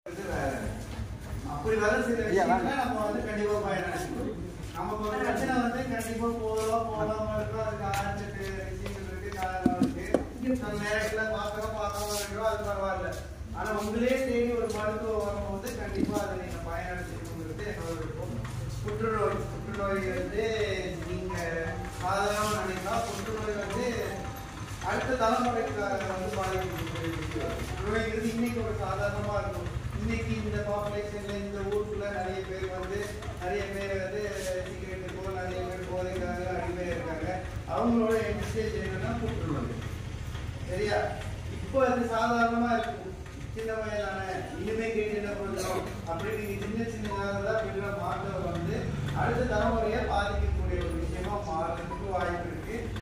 இது வேற. அப்படி வர சில விஷயங்களை நம்ம வந்து கண்டிப்பா பயனடைக்கணும் நமக்கு ஒரு பிரச்சனை வந்து கண்டிப்பா போதும் போகாம இருக்கும் அதுக்கு ஆரம்பிச்சுட்டு விஷயங்கள் இருக்கு காரணம் இருக்கு சில நேரத்துல பார்க்கறோம் பார்க்காம இருக்கிறோம் அது பரவாயில்ல ஆனா உங்களே தேடி ஒரு மருத்துவம் வரும்போது கண்டிப்பா அதை நீங்க பயனடைச்சிக்கணுங்கிறது என்னோட விருப்பம் புற்றுநோய் புற்றுநோய் வந்து நீங்க சாதாரண நினைக்கலாம் புற்றுநோய் வந்து அடுத்த தலைமுறைக்கு வந்து பாதிக்கக்கூடிய விஷயம். புற்றுநோய்ங்கிறது இன்னைக்கு ஒரு சாதாரணமா இருக்கும் இன்னைக்கு இந்த பாப்புலேஷன்ல இந்த ஊருக்குள்ள நிறைய பேர் வந்து நிறைய பேர் வந்து சிகரெட்டுக்கோ நிறைய பேர் போதைக்காக அடிமையா இருக்காங்க அவங்களோட எண்ட் ஸ்டேஜ் என்னன்னா புற்றுநோய் சரியா இப்போ அது சாதாரணமா இருக்கும் சின்ன வயதான இனிமே கேட்டு என்ன பண்ணுறோம் அப்படி நீங்க சின்ன சின்னதாக தான் விடுற மாற்றம் வந்து அடுத்த தலைமுறையை பாதிக்கக்கூடிய ஒரு விஷயமா மாறுறதுக்கு வாய்ப்பு